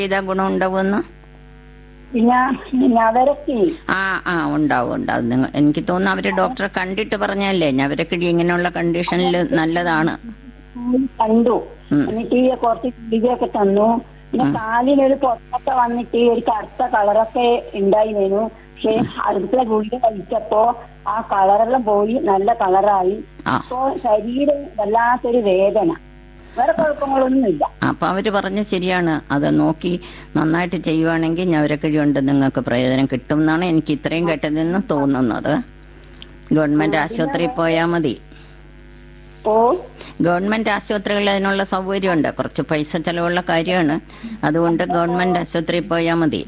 ചെയ്താൽ ഗുണം ഉണ്ടാവുമെന്ന് പിന്നെ ഞവരക്കി ആ ആ ഉണ്ടാവും ഉണ്ടാവും നിങ്ങൾ എനിക്ക് തോന്നുന്നു അവര് ഡോക്ടറെ കണ്ടിട്ട് പറഞ്ഞല്ലേ ഞവരക്കിടി ഇങ്ങനെയുള്ള കണ്ടീഷനിൽ നല്ലതാണ് കണ്ടു ഉം. എന്നിട്ട് ഈ കുറച്ച് ഗുളികയൊക്കെ തന്നു പിന്നെ കാലിനൊരു പൊട്ടൊക്കെ വന്നിട്ട് ഒരു കറുത്ത കളറൊക്കെ ഉണ്ടായിരുന്നു പക്ഷെ അടുത്ത ഗുളിക കഴിച്ചപ്പോ ആ കളറെല്ലാം പോയി നല്ല കളറായി ആ ഇപ്പോ ശരീരം വല്ലാത്തൊരു വേദന വേറെ കുഴപ്പങ്ങളൊന്നുമില്ല അപ്പൊ അവര് പറഞ്ഞ ശരിയാണ് അത് നോക്കി നന്നായിട്ട് ചെയ്യുവാണെങ്കിൽ ഞവരക്കിഴി കൊണ്ട് നിങ്ങൾക്ക് പ്രയോജനം കിട്ടും എന്നാണ് എനിക്ക് ഇത്രയും കേട്ടതെന്ന് തോന്നുന്നത് ഗവൺമെന്റ് ആശുപത്രിയിൽ പോയാൽ മതി ഓ ഗവൺമെന്റ് ആശുപത്രികളിൽ അതിനുള്ള സൗകര്യമുണ്ട് കുറച്ച് പൈസ ചെലവുള്ള കാര്യമാണ് അതുകൊണ്ട് ഗവൺമെന്റ് ആശുപത്രിയിൽ പോയാൽ മതി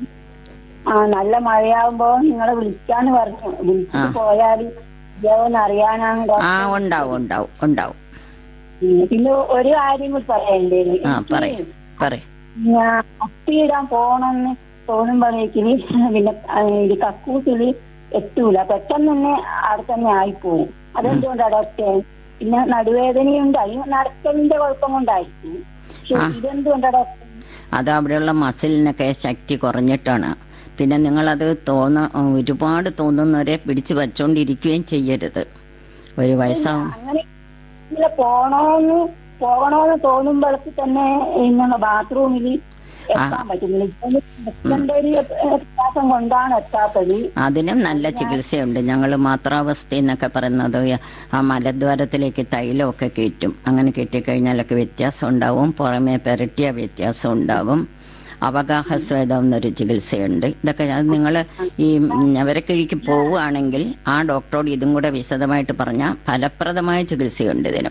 ആ നല്ല മഴയാവുമ്പോ നിങ്ങളെ വിളിക്കാന്ന് പറഞ്ഞു വിളിച്ചിട്ട് ആ. പോയാല് ഇതാവോന്ന് അറിയാനാണ് ആ ഡോക്ടർ ഉണ്ടാവും ഉണ്ടാവും ഉണ്ടാവും ഉം. പിന്നെ ഒരു കാര്യം കൂടി പറയാനുണ്ടായിരുന്നു ആ എനിക്ക് പറയും പറയും ഞാൻ അപ്പിയിടാൻ പോണെന്ന് തോന്നുമ്പോഴേക്കിന് പിന്നെ ആ, ഇത് കക്കൂസില് എത്തൂല പെട്ടെന്ന് തന്നെ അവിടെ തന്നെ ആയിപ്പോവും അതെന്തുകൊണ്ടാ ഡോക്ടർ പിന്നെ നടുവേദനയുണ്ടായി നടക്കലിന്റെ കുഴപ്പം കൊണ്ടായിരിക്കും പക്ഷെ ആ. ഇതെന്തുകൊണ്ടാ ഡോക്ടർ അത് അവിടെയുള്ള മസിലിനൊക്കെ ശക്തി കുറഞ്ഞിട്ടാണ് പിന്നെ നിങ്ങളത് തോന്ന ഒരുപാട് തോന്നുന്നവരെ പിടിച്ചു വച്ചോണ്ടിരിക്കുകയും ചെയ്യരുത് ഒരു വയസ്സാവും അങ്ങനെ ഇല്ല പോണോന്ന് പോകണോന്ന് തോന്നുമ്പോഴേക്ക് തന്നെ ഇങ്ങനെ ബാത്റൂമിൽ എത്താൻ പറ്റുന്നില്ല ഇപ്പൊ എത്തേണ്ട ഒരു വ്യത്യാസം കൊണ്ടാണ് എത്താത്തത് അതിനും നല്ല ചികിത്സയുണ്ട് ഞങ്ങൾ മാത്രാവസ്ഥ എന്നൊക്കെ പറയുന്നത് ആ മലദ്വാരത്തിലേക്ക് തൈലമൊക്കെ കയറ്റും അങ്ങനെ കയറ്റിക്കഴിഞ്ഞാലൊക്കെ വ്യത്യാസം ഉണ്ടാവും പുറമെ പെരട്ടിയ വ്യത്യാസം ഉണ്ടാകും അവഗാഹസ്വേദം എന്നൊരു ചികിത്സയുണ്ട് ഇതൊക്കെ അത് നിങ്ങൾ ഈ ഞവരക്കിഴിക്ക് പോവുകയാണെങ്കിൽ ആ ഡോക്ടറോട് ഇതും കൂടെ വിശദമായിട്ട് പറഞ്ഞാൽ ഫലപ്രദമായ ചികിത്സയുണ്ട് ഇതിന്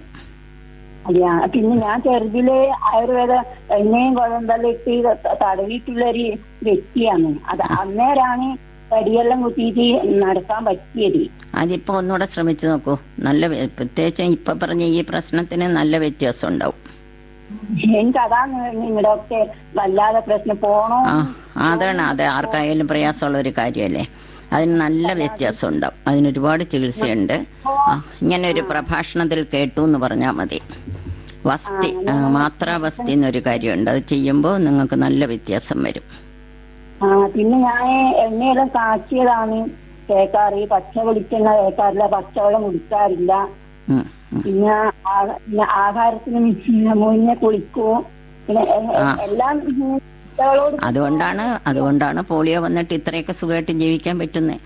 അതെയാ പിന്നെ ഞാൻ ചെറുതിലെ ആയുർവേദ എണ്ണയും കുഴമ്പെല്ലാം ഇട്ട് തടവിയിട്ടുള്ള ഒരു വ്യക്തിയാണ് അത് അന്നേരാണ് തടിയെല്ലാം കുത്തിയിട്ട് നടക്കാൻ പറ്റിയത് അതിപ്പോ ഒന്നുകൂടെ ശ്രമിച്ചു നോക്കൂ നല്ല വ്യ- പ്രത്യേകിച്ച് ഇപ്പൊ പറഞ്ഞ ഈ പ്രശ്നത്തിന് നല്ല വ്യത്യാസം ഉണ്ടാവും എനിക്ക് അതാണ് നിങ്ങളുടെ ഒക്കെ വല്ലാതെ പ്രശ്നം പോണോ ആ അതാണ് അത് ആർക്കായാലും പ്രയാസമുള്ള ഒരു കാര്യമല്ലേ അതിന് നല്ല വ്യത്യാസം ഉണ്ടാവും അതിന് ഒരുപാട് ചികിത്സയുണ്ട് ആ, ഇങ്ങനെ ഒരു പ്രഭാഷണത്തിൽ കേട്ടു എന്ന് പറഞ്ഞാൽ മതി വസ്തി ആ, മാത്രാവസ്തി എന്നൊരു കാര്യമുണ്ട് അത് ചെയ്യുമ്പോൾ നിങ്ങൾക്ക് നല്ല വ്യത്യാസം വരും ആ പിന്നെ ഞാൻ എണ്ണയെല്ലാം കാച്ചിയതാണ് കേൾക്കാറ് ഈ പച്ച വെളിച്ചെണ്ണ കേൾക്കാറില്ല പച്ചവെള്ളം കുടിക്കാറില്ല ഉം, ഉം. പിന്നെ ആ- പിന്നെ ആഹാരത്തിന് മുന്നേ കുളിക്കും പിന്നെ എ- ആ. എല്ലാം കുട്ടികളോട് അതുകൊണ്ടാണ് അതുകൊണ്ടാണ് പോളിയോ വന്നിട്ട് ഇത്രയൊക്കെ സുഖമായിട്ട് ജീവിക്കാൻ പറ്റുന്നത്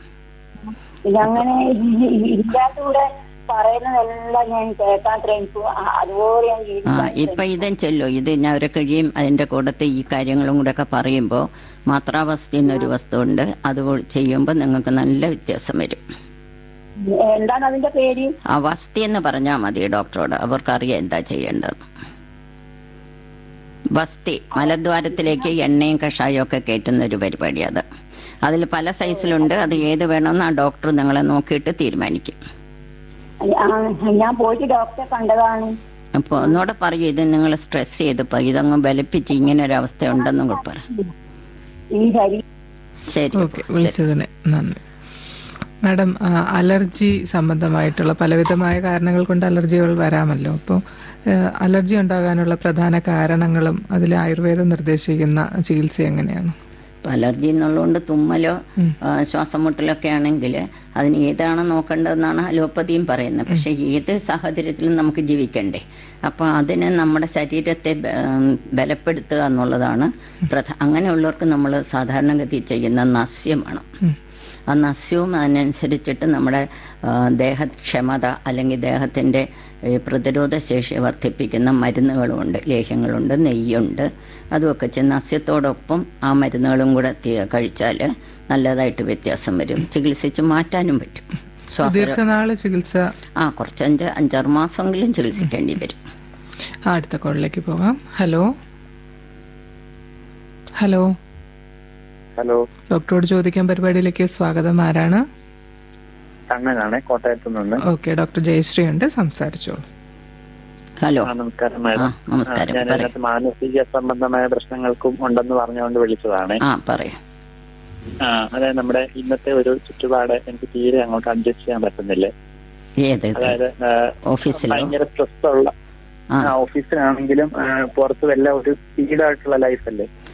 പിന്നെ അങ്ങനെ ഇല്ലാത്തൂടെ പറയുന്നതെല്ലാം ഞാൻ കേൾക്കാൻ ശ്രമിച്ചു ആ- അതുപോലെ ഞാൻ ആ ജീവിക്കാൻ ഇപ്പൊ ഇതും ചെല്ലോ ഇത് ഞാൻ ഒരു കഴിയും അതിന്റെ കൂടത്തെ ഈ കാര്യങ്ങളും കൂടെ ഒക്കെ പറയുമ്പോൾ മാത്രാവസ്ഥ എന്നൊരു വസ്തുണ്ട് അത് ചെയ്യുമ്പോൾ നിങ്ങൾക്ക് നല്ല വ്യത്യാസം വരും ശ്രമിച്ചു. എന്താണ് അതിന്റെ പേര് ആ വസ്തി എന്ന് പറഞ്ഞാൽ മതി ഡോക്ടറോട് അവർക്കറിയാം എന്താ ചെയ്യേണ്ടത് വസ്തി മലദ്വാരത്തിലേക്ക് എണ്ണയും കഷായവും ഒക്കെ കയറ്റുന്ന ഒരു പരിപാടി അത് അതിൽ പല സൈസിലുണ്ട് അത് ഏത് വേണമെന്ന് ആ ഡോക്ടർ നിങ്ങളെ നോക്കിയിട്ട് തീരുമാനിക്കും ആ, ഞാൻ പോയിട്ട് ഡോക്ടറെ കണ്ടതാണ് അപ്പോൾ ഒന്നുകൂടെ പറയൂ ഇത് നിങ്ങൾ സ്ട്രെസ് ചെയ്ത് പറയും ഇതങ്ങ് ബലിപ്പിച്ച് ഇങ്ങനെ ഒരു അവസ്ഥ ഉണ്ടെന്നും കൂടെ പറ ഈ ശരീരം ശരി ഓക്കെ വിളിച്ചതിന് നന്ദി മാഡം ആ, അലർജി സംബന്ധമായിട്ടുള്ള പലവിധമായ കാരണങ്ങൾ കൊണ്ട് അലർജികൾ വരാമല്ലോ അപ്പോൾ അലർജി ഉണ്ടാകാനുള്ള പ്രധാന കാരണങ്ങളും അതിൽ ആയുർവേദം നിർദ്ദേശിക്കുന്ന ചികിത്സ എങ്ങനെയാണ് ഇപ്പൊ അലർജി എന്നുള്ളതുകൊണ്ട് തുമ്മലോ ഉം. ആ, ശ്വാസം മുട്ടലൊക്കെ ആണെങ്കിൽ അതിന് ഏതാണ് നോക്കേണ്ടതെന്നാണ് അലോപ്പതിയും പറയുന്നത് പക്ഷെ ഏത് സാഹചര്യത്തിലും നമുക്ക് ജീവിക്കണ്ടേ അപ്പൊ അതിന് നമ്മുടെ ശരീരത്തെ ബ- ഉം, ബലപ്പെടുത്തുക എന്നുള്ളതാണ് പ്രധാ അങ്ങനെയുള്ളവർക്ക് നമ്മൾ സാധാരണഗതി ചെയ്യുന്ന നസ്യമാണ് ഉം. ആ നസ്യവും അതിനനുസരിച്ചിട്ട് നമ്മുടെ ആ, ദേഹക്ഷമത അല്ലെങ്കിൽ ദേഹത്തിന്റെ ഈ പ്രതിരോധ ശേഷി വർദ്ധിപ്പിക്കുന്ന മരുന്നുകളുമുണ്ട് ലേഹ്യങ്ങളുണ്ട് നെയ്യുണ്ട് അതുമൊക്കെ ചെന്ന് നസ്യത്തോടൊപ്പം ആ മരുന്നുകളും കൂടെ കഴിച്ചാൽ നല്ലതായിട്ട് വ്യത്യാസം വരും ചികിത്സിച്ച് മാറ്റാനും പറ്റും ശ്വാസ ദീർഘനാള് ചികിത്സ ആ കുറച്ച് അഞ്ച് അഞ്ചാറ് മാസമെങ്കിലും ചികിത്സിക്കേണ്ടി വരും ആ, അടുത്ത കോളിലേക്ക് പോകാം ഹലോ ഹലോ ഹലോ ഡോക്ടറോട് ചോദിക്കാൻ പരിപാടിയിലേക്ക് സ്വാഗതം ആരാണ് കണ്ണനാണ് കോട്ടയത്ത് നിന്ന് ഓക്കെ ഡോക്ടർ ജയശ്രീ ഉണ്ട് സംസാരിച്ചോളൂ ഹലോ ആ, നമസ്കാരം ആ, മാഡം നമസ്കാരം. ഞാൻ പറയ്. അതിനകത്ത് മാനസിക സംബന്ധമായ പ്രശ്നങ്ങൾക്കും ഉണ്ടെന്ന് പറഞ്ഞുകൊണ്ട് വിളിച്ചതാണ് ആ പറയാം ആ അതായത് നമ്മുടെ ഇന്നത്തെ ഒരു ചുറ്റുപാട് എനിക്ക് തീരെ അങ്ങോട്ട് അഡ്ജസ്റ്റ് ചെയ്യാൻ പറ്റുന്നില്ല ഏത് ഇത്? അതായത് ആ, ഓഫീസിലോ ഭയങ്കര സ്ട്രെസ് ഉള്ള ആ ആ, ഓഫീസിലാണെങ്കിലും ആ, പുറത്തും എല്ലാം ഒരു സ്പീഡായിട്ടുള്ള ലൈഫ് അല്ലേ